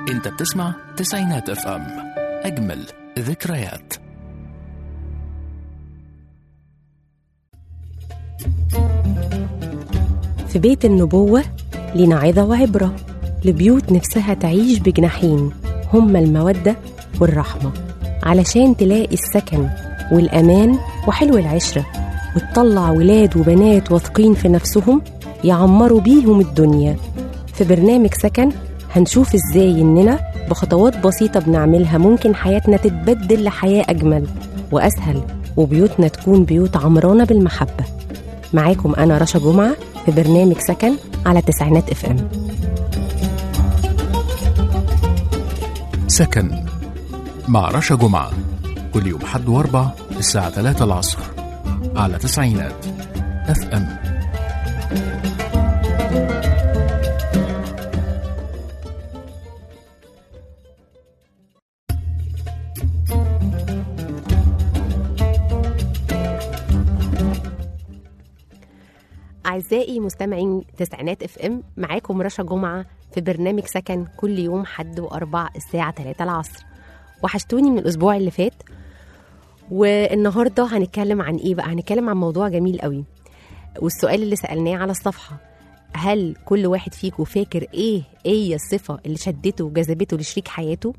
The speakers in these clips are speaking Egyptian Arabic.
انت بتسمع تسعينات اف ام اجمل ذكريات في بيت النبوة لينا عظة وعبرة لبيوت نفسها تعيش بجناحين هما المودة والرحمة علشان تلاقي السكن والأمان وحلو العشرة وتطلع ولاد وبنات واثقين في نفسهم يعمروا بيهم الدنيا في برنامج سكن هنشوف ازاي اننا بخطوات بسيطة بنعملها ممكن حياتنا تتبدل لحياة أجمل وأسهل وبيوتنا تكون بيوت عمرانة بالمحبة معاكم أنا رشا جمعة في برنامج سكن على تسعينات اف ام سكن مع رشا جمعة كل يوم حد واربع الساعة 3 العصر على تسعينات اف ام أعزائي مستمعين تسعينات اف ام معاكم رشا جمعة في برنامج سكن كل يوم حد وأربع الساعة 3 العصر وحشتوني من الأسبوع اللي فات والنهاردة هنتكلم عن إيه بقى هنتكلم عن موضوع جميل قوي والسؤال اللي سألناه على الصفحة هل كل واحد فيكم فاكر إيه إيه الصفة اللي شدته وجذبته لشريك حياته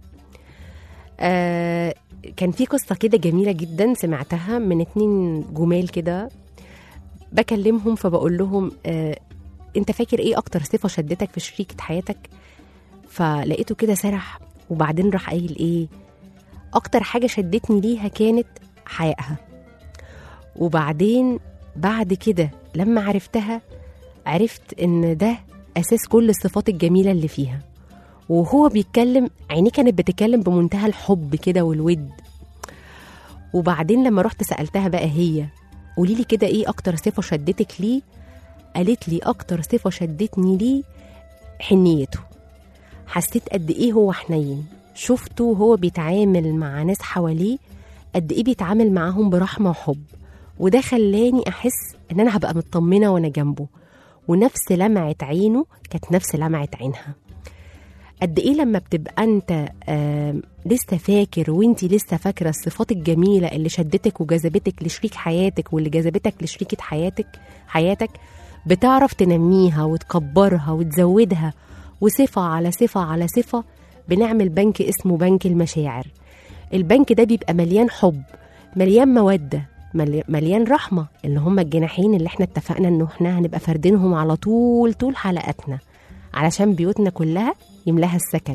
آه كان في قصة كده جميلة جدا سمعتها من اتنين جمال كده بكلمهم فبقول لهم آه انت فاكر ايه اكتر صفه شدتك في شريكه حياتك فلقيته كده سرح وبعدين راح قايل ايه اكتر حاجه شدتني ليها كانت حيائها وبعدين بعد كده لما عرفتها عرفت ان ده اساس كل الصفات الجميله اللي فيها وهو بيتكلم عينيه كانت بتتكلم بمنتهى الحب كده والود وبعدين لما رحت سالتها بقى هي قولي لي كده ايه اكتر صفه شدتك ليه قالت لي اكتر صفه شدتني ليه حنيته حسيت قد ايه هو حنين شفته وهو بيتعامل مع ناس حواليه قد ايه بيتعامل معاهم برحمه وحب وده خلاني احس ان انا هبقى مطمنه وانا جنبه ونفس لمعه عينه كانت نفس لمعه عينها قد ايه لما بتبقى انت آه لسه فاكر وانتي لسه فاكره الصفات الجميله اللي شدتك وجذبتك لشريك حياتك واللي جذبتك لشريكه حياتك حياتك بتعرف تنميها وتكبرها وتزودها وصفه على صفه على صفه بنعمل بنك اسمه بنك المشاعر البنك ده بيبقى مليان حب مليان موده ملي- مليان رحمه اللي هم الجناحين اللي احنا اتفقنا ان احنا هنبقى فاردينهم على طول طول حلقاتنا علشان بيوتنا كلها يملاها السكن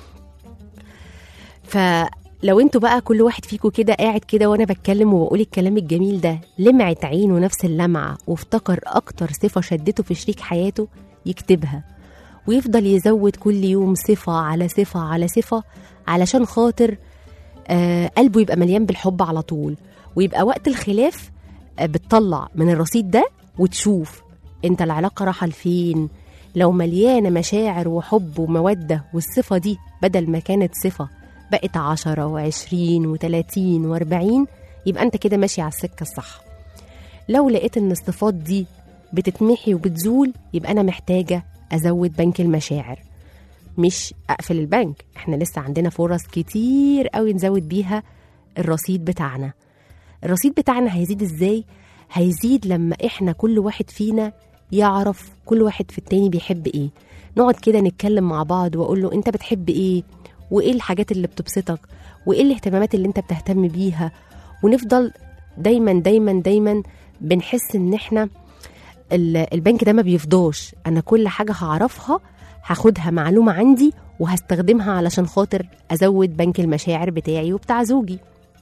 فلو انتوا بقى كل واحد فيكم كده قاعد كده وانا بتكلم وبقول الكلام الجميل ده لمعت عينه نفس اللمعه وافتكر اكتر صفه شدته في شريك حياته يكتبها ويفضل يزود كل يوم صفه على صفه على صفه علشان خاطر آه قلبه يبقى مليان بالحب على طول ويبقى وقت الخلاف آه بتطلع من الرصيد ده وتشوف انت العلاقه رايحه لفين لو مليانه مشاعر وحب وموده والصفه دي بدل ما كانت صفه بقت عشرة وعشرين وتلاتين واربعين يبقى انت كده ماشي على السكه الصح لو لقيت ان الصفات دي بتتمحي وبتزول يبقى انا محتاجه ازود بنك المشاعر مش اقفل البنك احنا لسه عندنا فرص كتير قوي نزود بيها الرصيد بتاعنا الرصيد بتاعنا هيزيد ازاي هيزيد لما احنا كل واحد فينا يعرف كل واحد في التاني بيحب ايه نقعد كده نتكلم مع بعض واقول له انت بتحب ايه وايه الحاجات اللي بتبسطك وايه الاهتمامات اللي انت بتهتم بيها ونفضل دايما دايما دايما بنحس ان احنا ال- البنك ده ما بيفضاش انا كل حاجه هعرفها هاخدها معلومه عندي وهستخدمها علشان خاطر ازود بنك المشاعر بتاعي وبتاع زوجي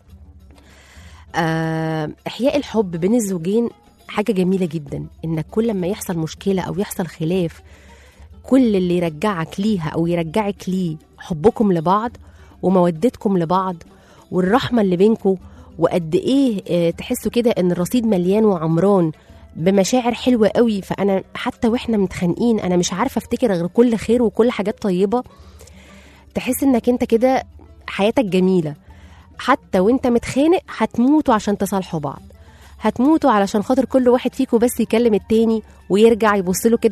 آه، احياء الحب بين الزوجين حاجه جميله جدا انك كل ما يحصل مشكله او يحصل خلاف كل اللي يرجعك ليها او يرجعك ليه حبكم لبعض ومودتكم لبعض والرحمه اللي بينكم وقد ايه آه، تحسوا كده ان الرصيد مليان وعمران بمشاعر حلوه قوي فانا حتى واحنا متخانقين انا مش عارفه افتكر غير كل خير وكل حاجات طيبه تحس انك انت كده حياتك جميله حتى وانت متخانق هتموتوا عشان تصالحوا بعض هتموتوا علشان خاطر كل واحد فيكم بس يكلم التاني ويرجع يبص له كده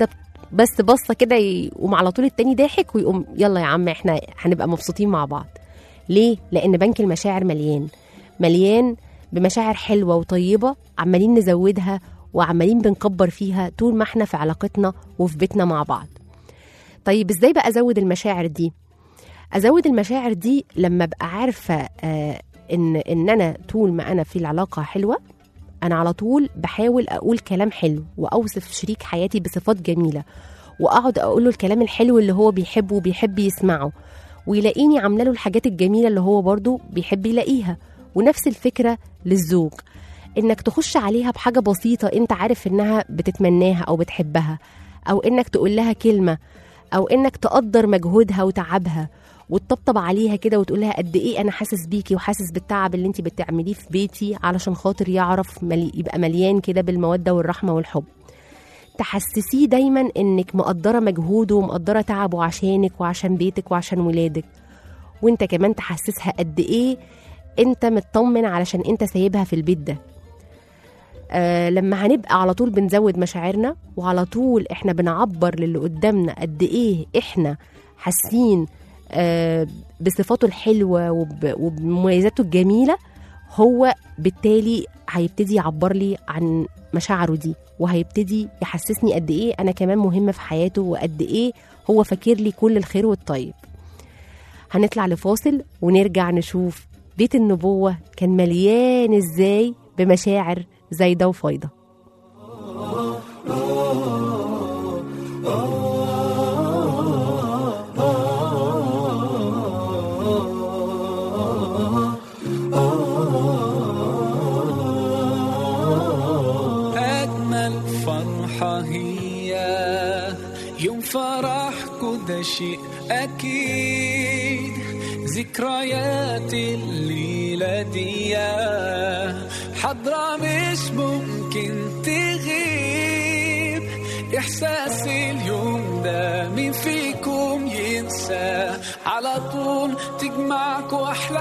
بس بصه كده يقوم على طول التاني ضاحك ويقوم يلا يا عم احنا هنبقى مبسوطين مع بعض ليه لان بنك المشاعر مليان مليان بمشاعر حلوه وطيبه عمالين نزودها وعمالين بنكبر فيها طول ما احنا في علاقتنا وفي بيتنا مع بعض طيب ازاي بقى ازود المشاعر دي ازود المشاعر دي لما ابقى عارفه آه ان ان انا طول ما انا في العلاقه حلوه انا على طول بحاول اقول كلام حلو واوصف شريك حياتي بصفات جميله واقعد اقول له الكلام الحلو اللي هو بيحبه وبيحب يسمعه ويلاقيني عامله له الحاجات الجميله اللي هو برضه بيحب يلاقيها ونفس الفكره للزوج انك تخش عليها بحاجه بسيطه انت عارف انها بتتمناها او بتحبها او انك تقول لها كلمه او انك تقدر مجهودها وتعبها وتطبطب عليها كده وتقول لها قد ايه انا حاسس بيكي وحاسس بالتعب اللي انت بتعمليه في بيتي علشان خاطر يعرف ملي يبقى مليان كده بالموده والرحمه والحب تحسسيه دايما انك مقدره مجهوده ومقدره تعبه عشانك وعشان بيتك وعشان ولادك وانت كمان تحسسها قد ايه انت مطمن علشان انت سايبها في البيت ده آه لما هنبقى على طول بنزود مشاعرنا وعلى طول احنا بنعبر للي قدامنا قد ايه احنا حاسين آه بصفاته الحلوه وب- وبمميزاته الجميله هو بالتالي هيبتدي يعبر لي عن مشاعره دي وهيبتدي يحسسني قد ايه انا كمان مهمه في حياته وقد ايه هو فاكر لي كل الخير والطيب هنطلع لفاصل ونرجع نشوف بيت النبوه كان مليان ازاي بمشاعر زايده وفايضه أجمل فرحة هي يوم فرحكوا ده شيء أكيد ذكريات الليلة دي حضرة مش ممكن تغيب إحساس اليوم ده مين فيكم ينسى على طول تجمعكوا أحلى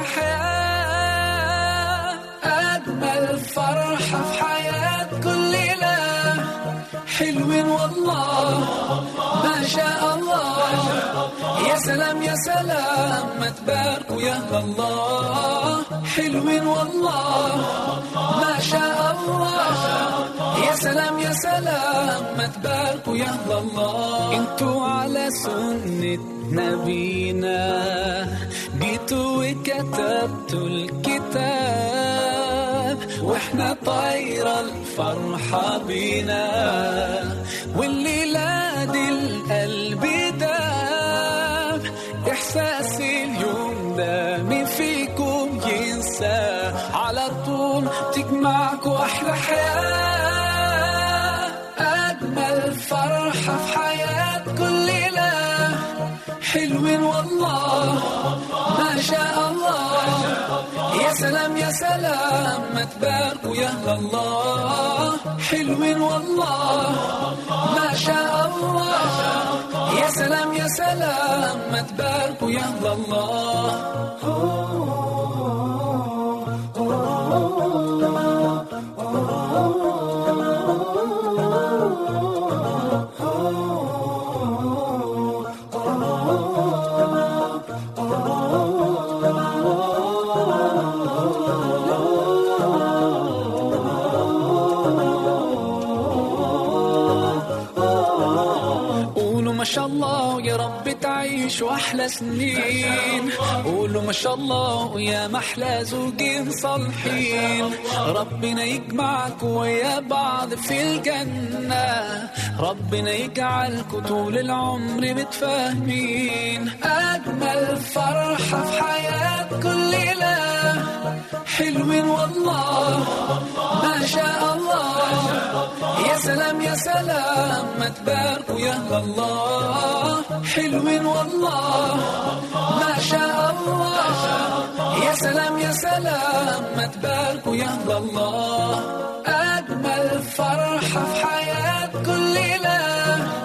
حياة أجمل فرحة في حياة كل ليلة حلوين والله ما شاء الله يا سلام يا سلام ما تباركوا يا الله حلوين والله ما شاء الله يا سلام يا سلام ما تباركوا يا الله انتوا على سنة نبينا جيتوا وكتبتوا الكتاب واحنا طايرة الفرحة بينا والليلة دي القلب داب احساس اليوم ده مين فيكم ينسى على طول تجمعكوا احلى حياة اجمل فرحة في حياة كل ليلة حلوين والله ما شاء الله يا سلام يا سلام ما تباركوا يا الله حلوين والله ما شاء الله يا سلام يا سلام ما تباركوا يا الله قولوا ما شاء الله يا رب تعيش واحلى سنين قولوا ما شاء الله يا محلى زوجين صالحين ربنا يجمعكم ويا بعض في الجنة ربنا يجعلكم طول العمر متفاهمين أجمل فرحة في حياة كل ليلة حلوين والله ما شاء الله يا سلام يا سلام ما تباركوا يا الله حلوين والله ما شاء الله يا سلام يا سلام ما تباركوا يا الله أجمل فرحة في حياة كل ليلة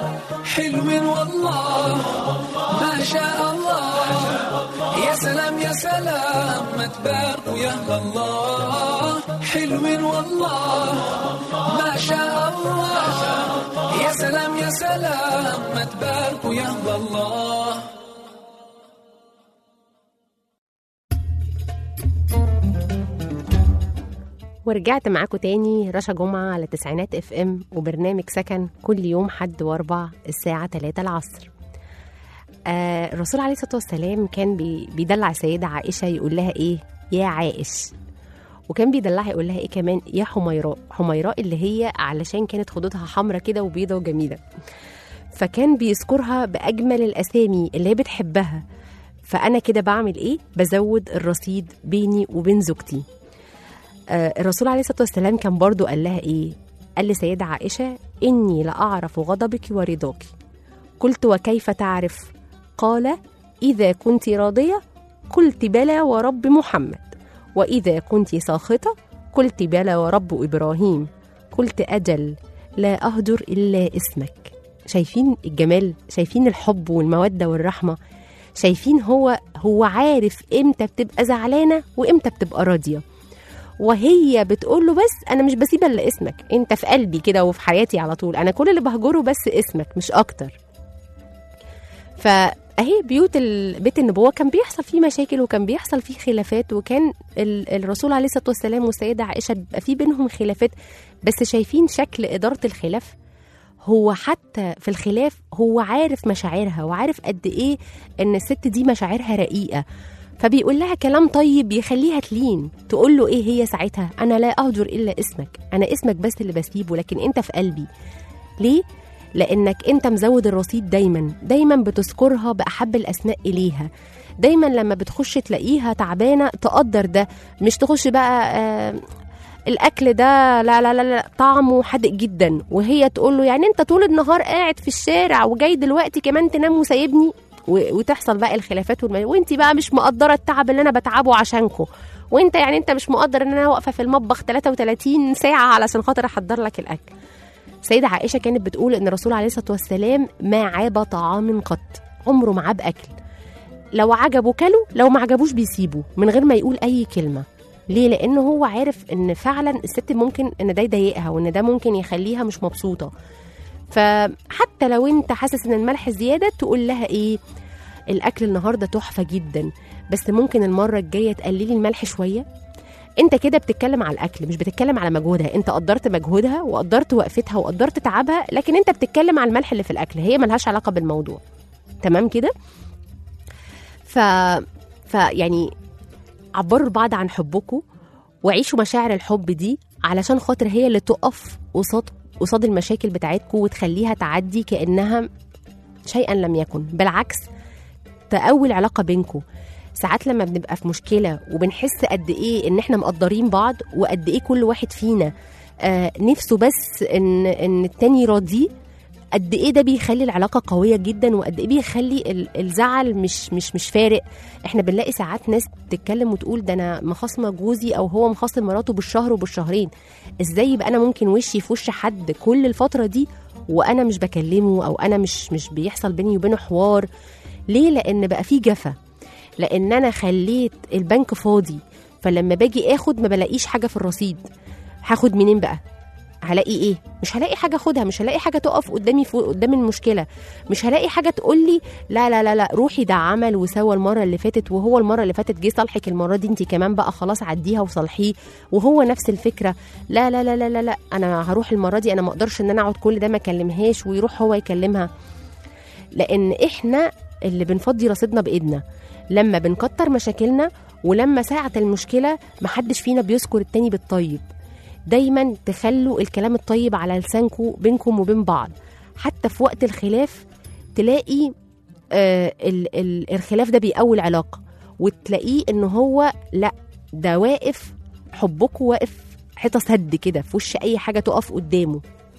حلوين والله ما شاء الله يا سلام يا سلام ما تباركوا يا الله حلوين والله ما شاء الله يا سلام يا سلام ما تباركوا يا الله ورجعت معاكم تاني رشا جمعة على تسعينات اف ام وبرنامج سكن كل يوم حد واربع الساعة 3 العصر آه الرسول عليه الصلاة والسلام كان بي بيدلع السيدة عائشة يقول لها ايه يا عائش وكان بيدلعها يقول لها ايه كمان يا حميراء حميراء اللي هي علشان كانت خدودها حمرة كده وبيضة وجميلة فكان بيذكرها بأجمل الأسامي اللي هي بتحبها فأنا كده بعمل ايه بزود الرصيد بيني وبين زوجتي آه، الرسول عليه الصلاه والسلام كان برضو قال لها ايه قال لسيدة عائشة إني لأعرف غضبك ورضاك قلت وكيف تعرف قال إذا كنت راضية قلت بلى ورب محمد وإذا كنت ساخطة قلت بلى ورب إبراهيم قلت أجل لا أهجر إلا اسمك شايفين الجمال شايفين الحب والمودة والرحمة شايفين هو هو عارف امتى بتبقى زعلانة وامتى بتبقى راضية وهي بتقول له بس انا مش بسيب الا اسمك انت في قلبي كده وفي حياتي على طول انا كل اللي بهجره بس اسمك مش اكتر فاهي بيوت ال- بيت النبوه كان بيحصل فيه مشاكل وكان بيحصل فيه خلافات وكان ال- الرسول عليه الصلاه والسلام والسيده عائشه بيبقى في بينهم خلافات بس شايفين شكل اداره الخلاف هو حتى في الخلاف هو عارف مشاعرها وعارف قد ايه ان الست دي مشاعرها رقيقه فبيقول لها كلام طيب يخليها تلين تقول له ايه هي ساعتها انا لا اهجر الا اسمك انا اسمك بس اللي بسيبه لكن انت في قلبي ليه لانك انت مزود الرصيد دايما دايما بتذكرها باحب الاسماء اليها دايما لما بتخش تلاقيها تعبانه تقدر ده مش تخش بقى آه الاكل ده لا لا لا لا طعمه حادق جدا وهي تقول له يعني انت طول النهار قاعد في الشارع وجاي دلوقتي كمان تنام وسايبني و- وتحصل بقى الخلافات والم... وانت بقى مش مقدره التعب اللي انا بتعبه عشانكو وانت يعني انت مش مقدر ان انا واقفه في المطبخ 33 ساعه علشان خاطر احضر لك الاكل سيدة عائشة كانت بتقول إن الرسول عليه الصلاة والسلام ما عاب طعام قط عمره ما عاب أكل لو عجبه كله لو ما عجبوش بيسيبه من غير ما يقول أي كلمة ليه؟ لأنه هو عارف إن فعلا الست ممكن إن ده يضايقها وإن ده ممكن يخليها مش مبسوطة فحتى لو أنت حاسس إن الملح زيادة تقول لها إيه؟ الأكل النهاردة تحفة جدا بس ممكن المرة الجاية تقللي الملح شوية انت كده بتتكلم على الاكل مش بتتكلم على مجهودها انت قدرت مجهودها وقدرت وقفتها وقدرت تعبها لكن انت بتتكلم على الملح اللي في الاكل هي ملهاش علاقه بالموضوع تمام كده ف فيعني عبروا لبعض عن حبكم وعيشوا مشاعر الحب دي علشان خاطر هي اللي تقف قصاد قصاد المشاكل بتاعتكم وتخليها تعدي كانها شيئا لم يكن بالعكس تقوي العلاقه بينكم ساعات لما بنبقى في مشكله وبنحس قد ايه ان احنا مقدرين بعض وقد ايه كل واحد فينا آه نفسه بس ان ان التاني راضيه قد ايه ده بيخلي العلاقه قويه جدا وقد ايه بيخلي ال- الزعل مش مش مش فارق احنا بنلاقي ساعات ناس بتتكلم وتقول ده انا مخاصمه جوزي او هو مخاصم مراته بالشهر وبالشهرين ازاي يبقى انا ممكن وشي في وش حد كل الفتره دي وانا مش بكلمه او انا مش مش بيحصل بيني وبينه حوار ليه لان بقى في جفا لان انا خليت البنك فاضي فلما باجي اخد ما بلاقيش حاجه في الرصيد هاخد منين بقى هلاقي ايه مش هلاقي حاجه اخدها مش هلاقي حاجه تقف قدامي فوق قدام المشكله مش هلاقي حاجه تقول لي لا لا لا لا روحي ده عمل وسوى المره اللي فاتت وهو المره اللي فاتت جه صالحك المره دي انت كمان بقى خلاص عديها وصالحيه وهو نفس الفكره لا لا لا لا لا, لا انا هروح المره دي انا ما اقدرش ان انا اقعد كل ده ما اكلمهاش ويروح هو يكلمها لان احنا اللي بنفضي رصيدنا بايدنا لما بنكتر مشاكلنا ولما ساعة المشكلة محدش فينا بيذكر التاني بالطيب دايما تخلوا الكلام الطيب على لسانكم بينكم وبين بعض حتى في وقت الخلاف تلاقي آه ال ال الخلاف ده بيقوي العلاقة وتلاقيه ان هو لا ده واقف حبكم واقف حيطة سد كده في وش اي حاجة تقف قدامه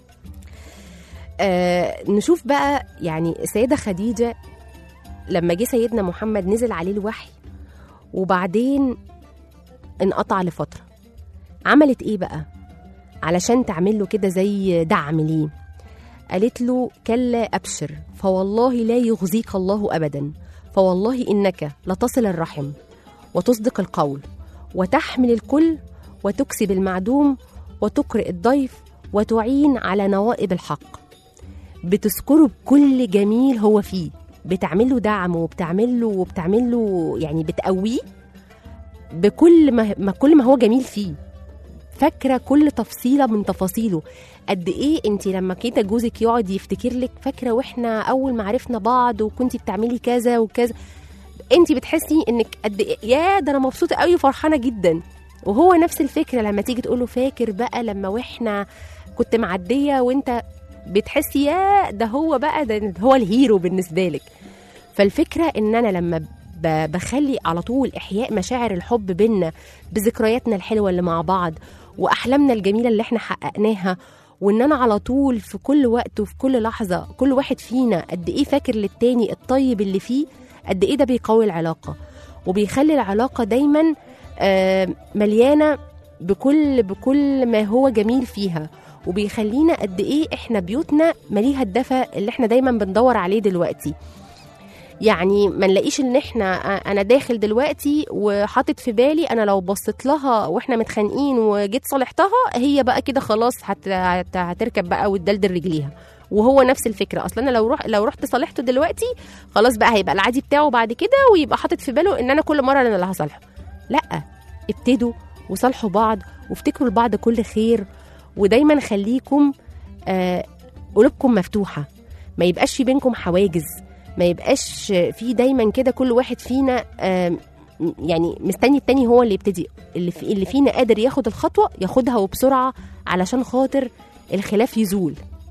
آه نشوف بقى يعني السيدة خديجة لما جه سيدنا محمد نزل عليه الوحي وبعدين انقطع لفترة عملت ايه بقى علشان تعمل له كده زي دعم ليه قالت له كلا أبشر فوالله لا يخزيك الله أبدا فوالله إنك لتصل الرحم وتصدق القول وتحمل الكل وتكسب المعدوم وتقرئ الضيف وتعين على نوائب الحق بتذكره بكل جميل هو فيه بتعمل له دعم وبتعمل له وبتعمل له يعني بتقويه بكل ما, ما كل ما هو جميل فيه فاكره كل تفصيله من تفاصيله قد ايه انت لما كده جوزك يقعد يفتكر لك فاكره واحنا اول ما عرفنا بعض وكنتي بتعملي كذا وكذا انت بتحسي انك قد ايه يا ده انا مبسوطه قوي وفرحانه جدا وهو نفس الفكره لما تيجي تقول له فاكر بقى لما واحنا كنت معديه وانت بتحسي يا ده هو بقى ده هو الهيرو بالنسبه لك فالفكره ان انا لما ب- بخلي على طول احياء مشاعر الحب بينا بذكرياتنا الحلوه اللي مع بعض واحلامنا الجميله اللي احنا حققناها وان انا على طول في كل وقت وفي كل لحظه كل واحد فينا قد ايه فاكر للتاني الطيب اللي فيه قد ايه ده بيقوي العلاقه وبيخلي العلاقه دايما آه، مليانه بكل بكل ما هو جميل فيها وبيخلينا قد ايه احنا بيوتنا مليها الدفى اللي احنا دايما بندور عليه دلوقتي يعني ما نلاقيش ان احنا انا داخل دلوقتي وحاطط في بالي انا لو بصيت لها واحنا متخانقين وجيت صالحتها هي بقى كده خلاص هت... هت... هتركب بقى وتدلدل رجليها وهو نفس الفكره اصلا انا لو روح لو رحت صالحته دلوقتي خلاص بقى هيبقى العادي بتاعه بعد كده ويبقى حاطط في باله ان انا كل مره انا اللي هصالحه لا ابتدوا وصالحوا بعض وافتكروا لبعض كل خير ودايما خليكم آه قلوبكم مفتوحه ما يبقاش في بينكم حواجز ما يبقاش في دايما كده كل واحد فينا آم، يعني مستني التاني هو اللي يبتدي اللي, في اللي فينا قادر ياخد الخطوه ياخدها وبسرعه علشان خاطر الخلاف يزول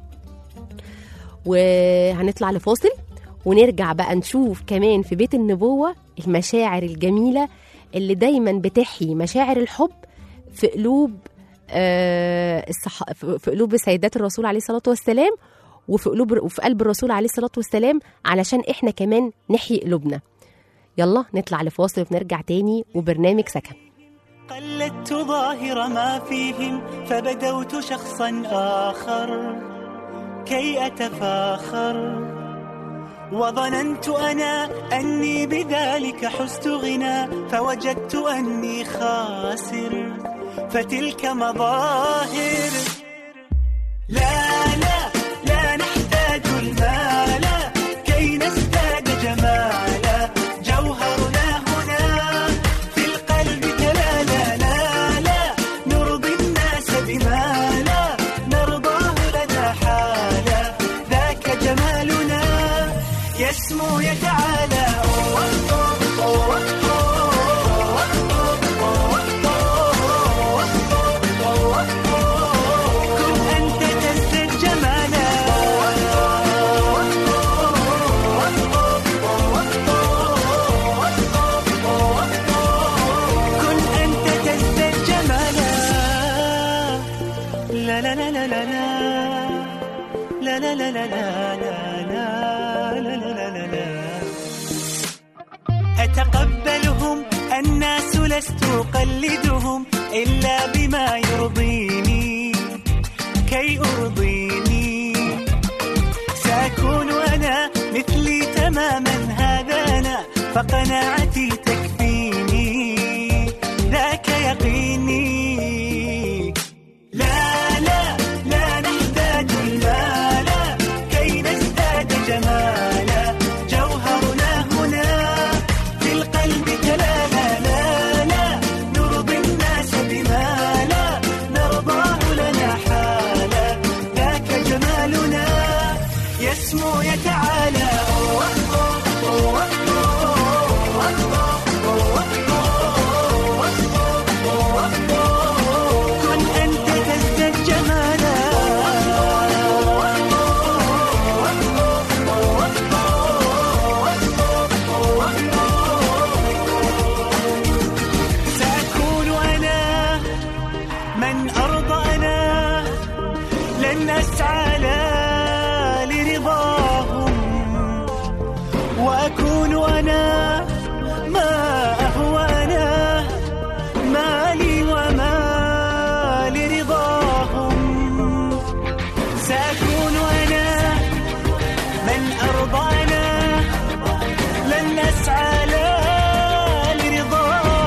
وهنطلع لفاصل ونرجع بقى نشوف كمان في بيت النبوة المشاعر الجميلة اللي دايما بتحيي مشاعر الحب في قلوب آه الصح... في في قلوب سيدات الرسول عليه الصلاة والسلام وفي قلوب وفي قلب الرسول عليه الصلاة والسلام علشان احنا كمان نحيي قلوبنا يلا نطلع لفاصل ونرجع تاني وبرنامج سكن قلدت ظاهر ما فيهم فبدوت شخصا آخر كي أتفاخر وظننت أنا أني بذلك حزت غنى فوجدت أني خاسر فتلك مظاهر لا لا لا نحتاج المال كي نزداد جمالا جوهرنا هنا في القلب كلا لا لا لا نرضي الناس بما لا نرضاه لنا حالا ذاك جمالنا يسمو يتعالى كن أنت تزدد جمالا كن أنت تزدد جمالا لا لا لا لا لا لا لا لا لا لا لا لا لا لا لا لا لا أتقبلهم الناس لست أقلدهم إلا بما يرضيني كي أرضيني سأكون أنا مثلي تماما هذا أنا فقناعتي تكفيني ذاك يقيني لا لا لا نحتاج المال كي نزداد جمالا جوهرنا هنا في القلب كلا لا لا لا نرضي الناس بما لا نرضاه لنا حالا ذاك جمالنا يسمو يتعالى كن أنت تزدد جمالا سأكون أنا من أرضى أنا لن أسعى لا لرضاهم وأكون أنا ما أهوى أنا مالي وما لرضاهم سأكون أنا من أرضى أنا لن أسعى لا لرضاهم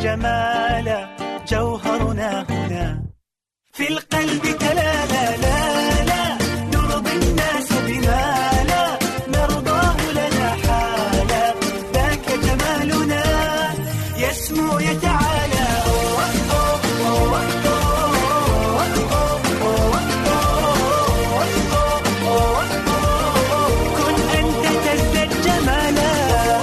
الجمال جوهرنا هنا في القلب كلا لا لا لا نرضي الناس بما لا نرضاه لنا حالا ذاك جمالنا يسمو يتعالى كن أنت تزداد جمالا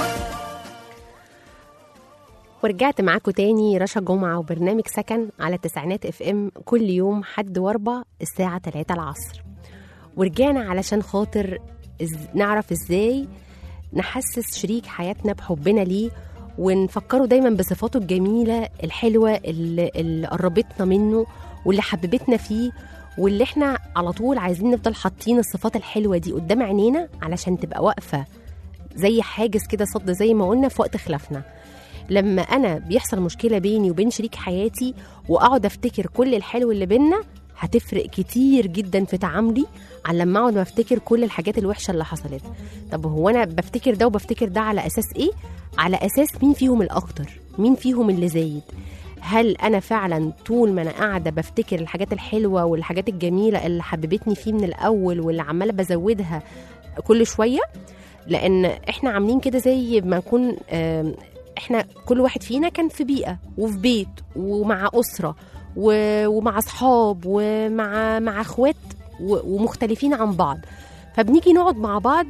ورجعت معاكم تاني رشا جمعة وبرنامج سكن على تسعينات اف ام كل يوم حد واربع الساعة 3 العصر ورجعنا علشان خاطر إز... نعرف ازاي نحسس شريك حياتنا بحبنا ليه ونفكره دايما بصفاته الجميلة الحلوة اللي, اللي قربتنا منه واللي حببتنا فيه واللي احنا على طول عايزين نفضل حاطين الصفات الحلوة دي قدام عينينا علشان تبقى واقفة زي حاجز كده صد زي ما قلنا في وقت خلافنا لما انا بيحصل مشكله بيني وبين شريك حياتي واقعد افتكر كل الحلو اللي بينا هتفرق كتير جدا في تعاملي عن لما اقعد افتكر كل الحاجات الوحشه اللي حصلت طب هو انا بفتكر ده وبفتكر ده على اساس ايه على اساس مين فيهم الاكتر مين فيهم اللي زايد هل انا فعلا طول ما انا قاعده بفتكر الحاجات الحلوه والحاجات الجميله اللي حببتني فيه من الاول واللي عماله بزودها كل شويه لان احنا عاملين كده زي ما نكون آم، احنا كل واحد فينا كان في بيئه وفي بيت ومع اسره و- ومع اصحاب ومع مع اخوات و- ومختلفين عن بعض فبنيجي نقعد مع بعض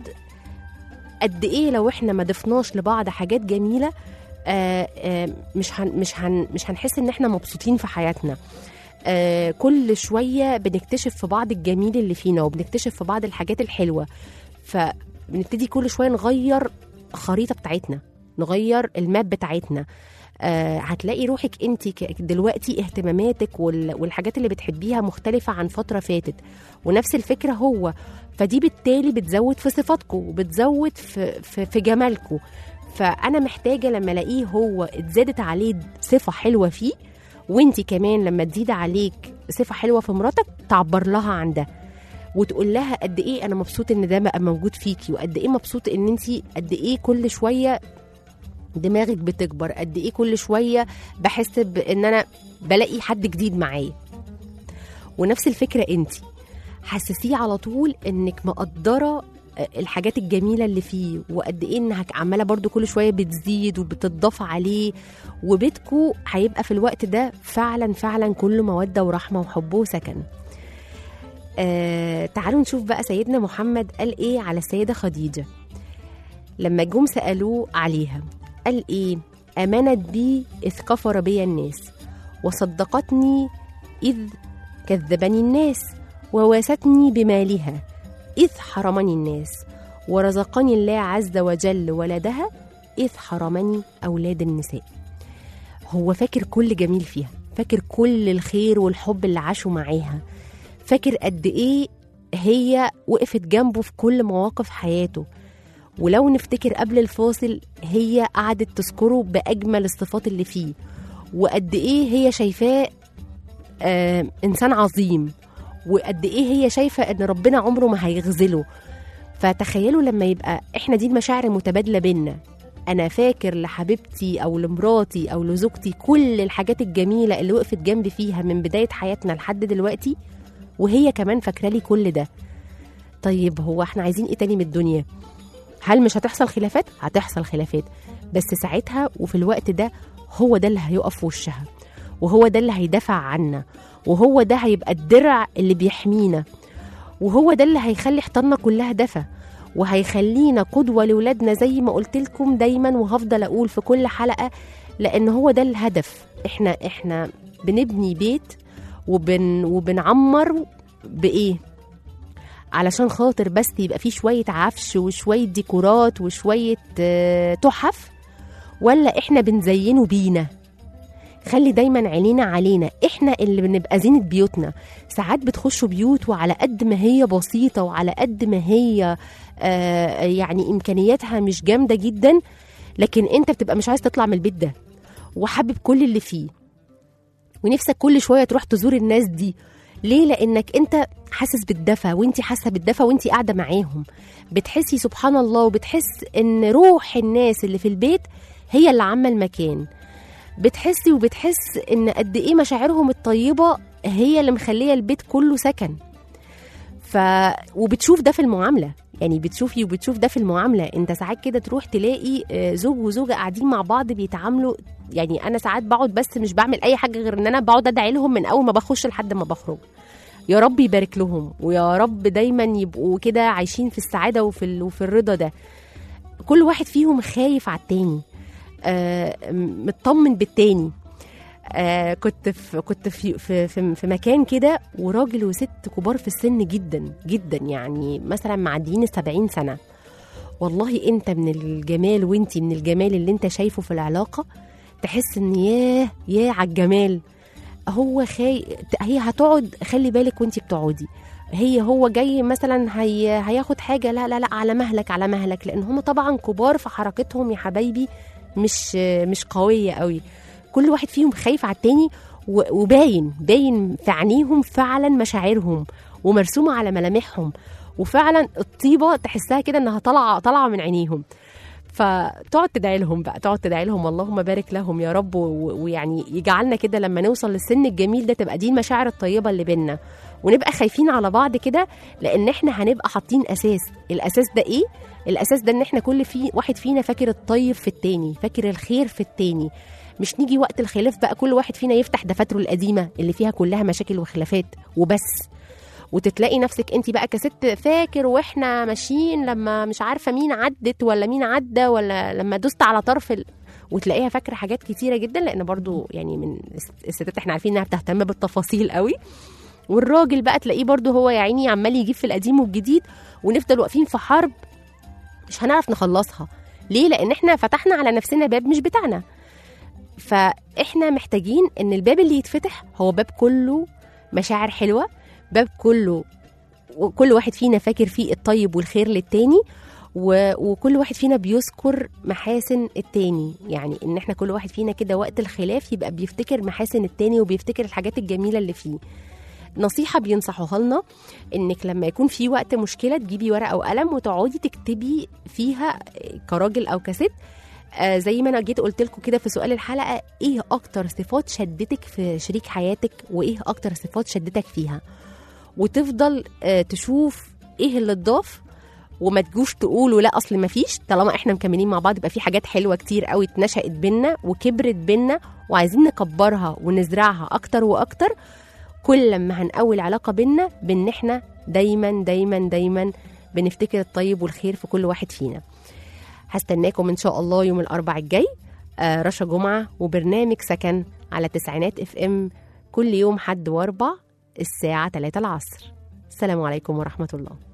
قد ايه لو احنا ما ضفناش لبعض حاجات جميله آه آه مش هن مش هن مش هنحس ان احنا مبسوطين في حياتنا آه كل شويه بنكتشف في بعض الجميل اللي فينا وبنكتشف في بعض الحاجات الحلوه فبنبتدي كل شويه نغير الخريطه بتاعتنا نغير الماب بتاعتنا آه هتلاقي روحك انت دلوقتي اهتماماتك وال- والحاجات اللي بتحبيها مختلفه عن فتره فاتت ونفس الفكره هو فدي بالتالي بتزود في صفاتكم وبتزود في, في, في جمالكم فانا محتاجه لما الاقيه هو اتزادت عليه صفه حلوه فيه وانت كمان لما تزيد عليك صفه حلوه في مراتك تعبر لها عن ده وتقول لها قد ايه انا مبسوط ان ده بقى موجود فيكي وقد ايه مبسوط ان انت قد ايه كل شويه دماغك بتكبر قد ايه كل شويه بحس بان انا بلاقي حد جديد معايا ونفس الفكره انت حسسيه على طول انك مقدره الحاجات الجميله اللي فيه وقد ايه انك عماله برضو كل شويه بتزيد وبتضاف عليه وبيتكو هيبقى في الوقت ده فعلا فعلا كله موده ورحمه وحب وسكن آه تعالوا نشوف بقى سيدنا محمد قال ايه على السيده خديجه لما جم سالوه عليها قال ايه امنت بي اذ كفر بي الناس وصدقتني اذ كذبني الناس وواستني بمالها إذ حرمني الناس ورزقني الله عز وجل ولدها إذ حرمني أولاد النساء هو فاكر كل جميل فيها فاكر كل الخير والحب اللي عاشوا معاها فاكر قد إيه هي وقفت جنبه في كل مواقف حياته ولو نفتكر قبل الفاصل هي قعدت تذكره بأجمل الصفات اللي فيه وقد إيه هي شايفاه آه إنسان عظيم وقد ايه هي شايفه ان ربنا عمره ما هيغزله فتخيلوا لما يبقى احنا دي المشاعر المتبادله بينا انا فاكر لحبيبتي او لمراتي او لزوجتي كل الحاجات الجميله اللي وقفت جنبي فيها من بدايه حياتنا لحد دلوقتي وهي كمان فاكره لي كل ده طيب هو احنا عايزين ايه تاني من الدنيا هل مش هتحصل خلافات هتحصل خلافات بس ساعتها وفي الوقت ده هو ده اللي هيقف في وشها وهو ده اللي هيدافع عنا وهو ده هيبقى الدرع اللي بيحمينا وهو ده اللي هيخلي حيطاننا كلها دفى وهيخلينا قدوة لولادنا زي ما قلت لكم دايما وهفضل أقول في كل حلقة لأن هو ده الهدف احنا احنا بنبني بيت وبن وبنعمر بإيه علشان خاطر بس يبقى فيه شوية عفش وشوية ديكورات وشوية آه، تحف ولا احنا بنزينه بينا خلي دايما عينينا علينا احنا اللي بنبقى زينة بيوتنا ساعات بتخشوا بيوت وعلى قد ما هي بسيطة وعلى قد ما هي آه يعني إمكانياتها مش جامدة جدا لكن انت بتبقى مش عايز تطلع من البيت ده وحابب كل اللي فيه ونفسك كل شوية تروح تزور الناس دي ليه لانك انت حاسس بالدفى وانت حاسه بالدفى وانت قاعده معاهم بتحسي سبحان الله وبتحس ان روح الناس اللي في البيت هي اللي عامه المكان بتحسي وبتحس ان قد ايه مشاعرهم الطيبه هي اللي مخليه البيت كله سكن ف وبتشوف ده في المعامله يعني بتشوفي وبتشوف ده في المعامله انت ساعات كده تروح تلاقي آه، زوج وزوجه قاعدين مع بعض بيتعاملوا يعني انا ساعات بقعد بس مش بعمل اي حاجه غير ان انا بقعد ادعي لهم من اول ما بخش لحد ما بخرج يا رب يبارك لهم ويا رب دايما يبقوا كده عايشين في السعاده وفي ال- وفي الرضا ده كل واحد فيهم خايف على التاني آه، م- مطمن بالتاني آه كنت في كنت في في في, في مكان كده وراجل وست كبار في السن جدا جدا يعني مثلا معديين السبعين سنه والله انت من الجمال وانت من الجمال اللي انت شايفه في العلاقه تحس ان ياه ياه على الجمال هو خاي هي هتقعد خلي بالك وانت بتقعدي هي هو جاي مثلا هي هياخد حاجه لا لا لا على مهلك على مهلك لان هم طبعا كبار في حركتهم يا حبايبي مش مش قويه قوي كل واحد فيهم خايف على التاني و- وباين باين في عينيهم فعلا مشاعرهم ومرسومه على ملامحهم وفعلا الطيبه تحسها كده انها طالعه طالعه من عينيهم فتقعد تدعي لهم بقى تقعد تدعي لهم اللهم بارك لهم يا رب و- ويعني يجعلنا كده لما نوصل للسن الجميل ده تبقى دي المشاعر الطيبه اللي بينا ونبقى خايفين على بعض كده لان احنا هنبقى حاطين اساس الاساس ده ايه الاساس ده ان احنا كل في واحد فينا فاكر الطيب في التاني فاكر الخير في التاني مش نيجي وقت الخلاف بقى كل واحد فينا يفتح دفاتره القديمه اللي فيها كلها مشاكل وخلافات وبس وتتلاقي نفسك انت بقى كست فاكر واحنا ماشيين لما مش عارفه مين عدت ولا مين عدى ولا لما دوست على طرف ال... وتلاقيها فاكره حاجات كتيره جدا لان برضو يعني من الست- الستات احنا عارفين انها بتهتم بالتفاصيل قوي والراجل بقى تلاقيه برضو هو يا عيني عمال يجيب في القديم والجديد ونفضل واقفين في حرب مش هنعرف نخلصها ليه لان احنا فتحنا على نفسنا باب مش بتاعنا فاحنا محتاجين ان الباب اللي يتفتح هو باب كله مشاعر حلوه باب كله وكل واحد فينا فاكر فيه الطيب والخير للتاني و... وكل واحد فينا بيذكر محاسن التاني يعني ان احنا كل واحد فينا كده وقت الخلاف يبقى بيفتكر محاسن التاني وبيفتكر الحاجات الجميله اللي فيه نصيحه بينصحوها لنا انك لما يكون في وقت مشكله تجيبي ورقه وقلم وتقعدي تكتبي فيها كراجل او كست آه زي ما انا جيت قلت لكم كده في سؤال الحلقه ايه اكتر صفات شدتك في شريك حياتك وايه اكتر صفات شدتك فيها وتفضل آه تشوف ايه اللي اتضاف وما تجوش تقولوا لا اصل ما فيش طالما احنا مكملين مع بعض يبقى في حاجات حلوه كتير قوي اتنشأت بينا وكبرت بينا وعايزين نكبرها ونزرعها اكتر واكتر كل لما هنقوي العلاقه بينا بان احنا دايما دايما دايما بنفتكر الطيب والخير في كل واحد فينا هستناكم ان شاء الله يوم الاربع الجاي آه رشا جمعه وبرنامج سكن على تسعينات اف ام كل يوم حد واربع الساعه 3 العصر السلام عليكم ورحمه الله